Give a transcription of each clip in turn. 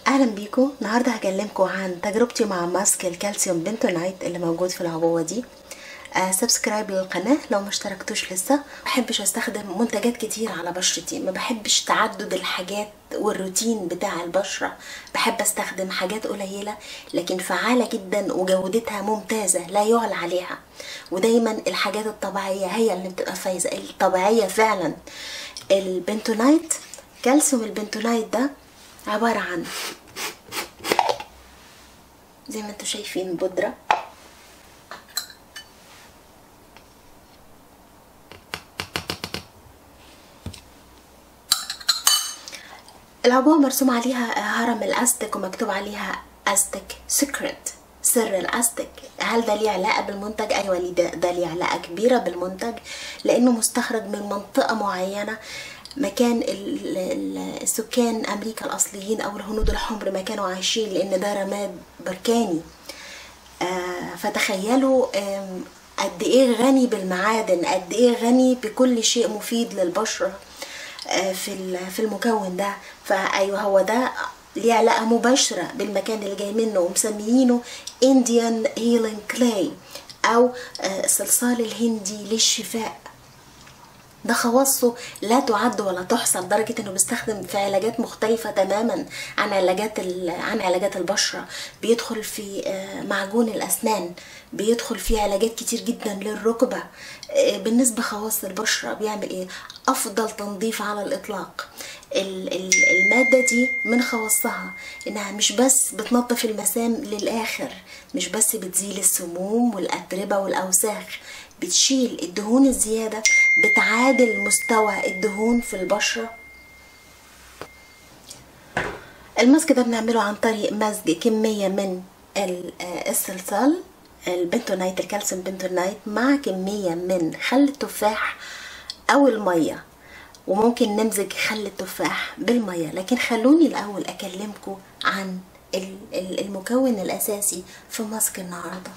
اهلا بيكم النهارده هكلمكم عن تجربتي مع ماسك الكالسيوم بنتونايت اللي موجود في العبوه دي آه سبسكرايب للقناه لو ما اشتركتوش لسه ما بحبش استخدم منتجات كتير على بشرتي ما بحبش تعدد الحاجات والروتين بتاع البشره بحب استخدم حاجات قليله لكن فعاله جدا وجودتها ممتازه لا يعلى عليها ودايما الحاجات الطبيعيه هي اللي بتبقى فايزه الطبيعيه فعلا البنتونايت كالسيوم البنتونايت ده عبارة عن زي ما انتوا شايفين بودرة العبوة مرسوم عليها هرم الأستك ومكتوب عليها أستك سكرت سر الأستك هل ده ليه علاقة بالمنتج؟ أيوة ليه ده, ده ليه علاقة كبيرة بالمنتج لأنه مستخرج من منطقة معينة مكان السكان امريكا الاصليين او الهنود الحمر ما كانوا عايشين لان ده رماد بركاني آه فتخيلوا آه قد ايه غني بالمعادن قد ايه غني بكل شيء مفيد للبشره آه في في المكون ده فايوه هو ده ليه علاقه مباشره بالمكان اللي جاي منه ومسميينه انديان هيلينج كلاي او الصلصال الهندي للشفاء ده خواصه لا تعد ولا تحصى لدرجة انه بيستخدم في علاجات مختلفة تماما عن علاجات عن علاجات البشرة بيدخل في معجون الاسنان بيدخل في علاجات كتير جدا للركبة بالنسبة خواص البشرة بيعمل ايه افضل تنظيف على الاطلاق المادة دي من خواصها انها مش بس بتنظف المسام للاخر مش بس بتزيل السموم والاتربة والاوساخ بتشيل الدهون الزيادة بتعادل مستوى الدهون في البشرة الماسك ده بنعمله عن طريق مزج كمية من الصلصال البنتونايت الكالسيوم بنتونايت مع كمية من خل التفاح أو المية وممكن نمزج خل التفاح بالمية لكن خلوني الأول أكلمكم عن المكون الأساسي في ماسك النهارده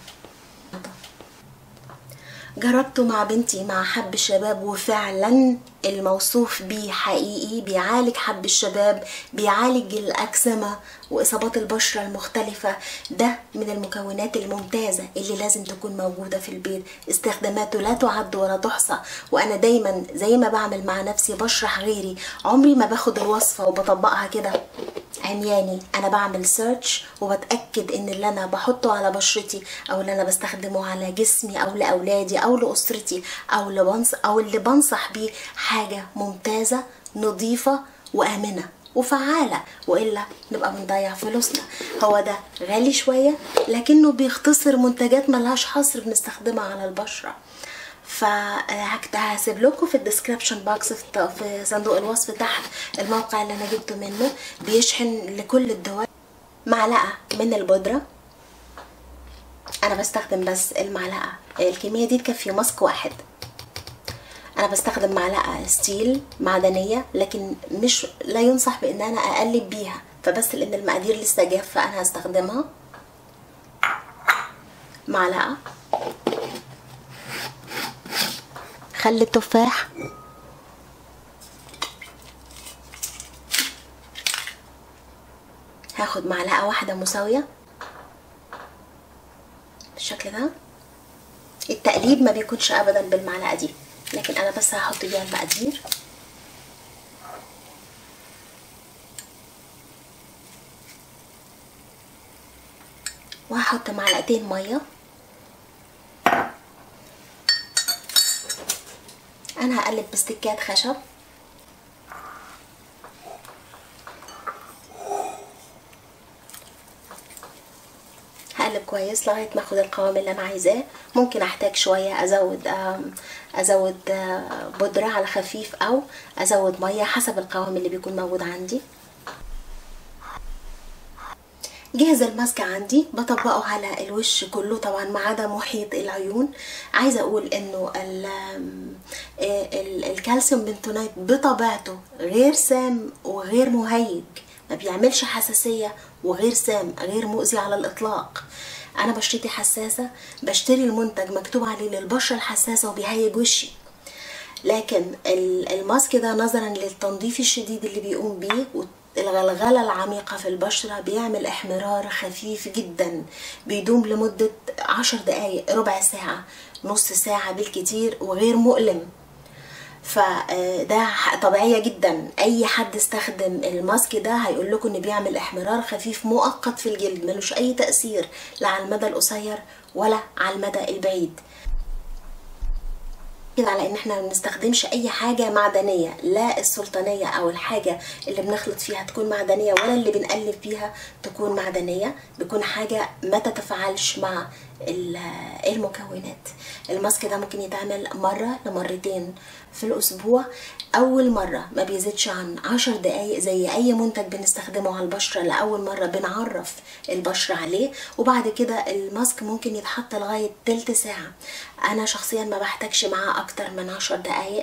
جربته مع بنتي مع حب الشباب وفعلا الموصوف بيه حقيقي بيعالج حب الشباب بيعالج الأكسمة وإصابات البشرة المختلفة ده من المكونات الممتازة اللي لازم تكون موجودة في البيت استخداماته لا تعد ولا تحصى وأنا دايما زي ما بعمل مع نفسي بشرح غيري عمري ما باخد الوصفة وبطبقها كده عمياني انا بعمل سيرش وبتاكد ان اللي انا بحطه على بشرتي او اللي انا بستخدمه على جسمي او لاولادي او لاسرتي او لبنص او اللي بنصح بيه حاجه ممتازه نظيفه وامنه وفعالة وإلا نبقى بنضيع فلوسنا هو ده غالي شوية لكنه بيختصر منتجات ملهاش حصر بنستخدمها على البشرة فهسيب لكم في الديسكريبشن بوكس في صندوق الوصف تحت الموقع اللي انا جبته منه بيشحن لكل الدول معلقه من البودره انا بستخدم بس المعلقه الكميه دي تكفي ماسك واحد انا بستخدم معلقه ستيل معدنيه لكن مش لا ينصح بان انا اقلب بيها فبس لان المقادير لسه جافه انا هستخدمها معلقه خل التفاح هاخد معلقة واحدة مساوية بالشكل ده التقليب ما بيكونش ابدا بالمعلقة دي لكن انا بس هحط بيها المقادير وهحط معلقتين ميه انا هقلب بستكات خشب هقلب كويس لغايه ما اخد القوام اللي انا عايزاه ممكن احتاج شويه ازود ازود بودره على خفيف او ازود ميه حسب القوام اللي بيكون موجود عندي جاهز الماسك عندي بطبقه على الوش كله طبعا ما عدا محيط العيون عايزه اقول انه الكالسيوم بنتونايت بطبيعته غير سام وغير مهيج ما بيعملش حساسيه وغير سام غير مؤذي على الاطلاق انا بشرتي حساسه بشتري المنتج مكتوب عليه للبشره الحساسه وبيهيج وشي لكن الماسك ده نظرا للتنظيف الشديد اللي بيقوم بيه الغلغلة العميقة في البشرة بيعمل احمرار خفيف جدا بيدوم لمدة عشر دقايق ربع ساعة نص ساعة بالكتير وغير مؤلم فده طبيعية جدا اي حد استخدم الماسك ده هيقول لكم ان بيعمل احمرار خفيف مؤقت في الجلد ملوش اي تأثير لا على المدى القصير ولا على المدى البعيد كده على ان احنا ما بنستخدمش اي حاجه معدنيه لا السلطانيه او الحاجه اللي بنخلط فيها تكون معدنيه ولا اللي بنقلب فيها تكون معدنيه بيكون حاجه ما تتفاعلش مع المكونات الماسك ده ممكن يتعمل مرة لمرتين في الأسبوع أول مرة ما بيزيدش عن عشر دقايق زي أي منتج بنستخدمه على البشرة لأول مرة بنعرف البشرة عليه وبعد كده الماسك ممكن يتحط لغاية تلت ساعة أنا شخصيا ما بحتاجش معاه أكتر من عشر دقايق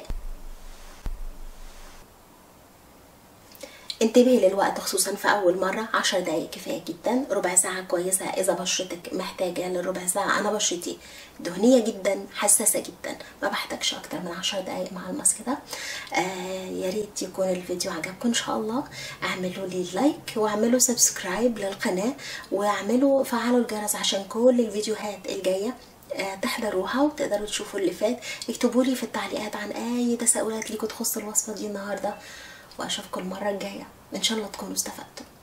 انتبهي للوقت خصوصا في اول مره عشر دقايق كفايه جدا ربع ساعه كويسه اذا بشرتك محتاجه للربع ساعه انا بشرتي دهنيه جدا حساسه جدا ما بحتاجش اكتر من عشر دقايق مع الماسك ده آه يا ريت يكون الفيديو عجبكم ان شاء الله اعملوا لي لايك واعملوا سبسكرايب للقناه واعملوا فعلوا الجرس عشان كل الفيديوهات الجايه تحضروها وتقدروا تشوفوا اللي فات اكتبوا لي في التعليقات عن اي تساؤلات ليكم تخص الوصفه دي النهارده واشوفكم المره الجايه ان شاء الله تكونوا استفدتوا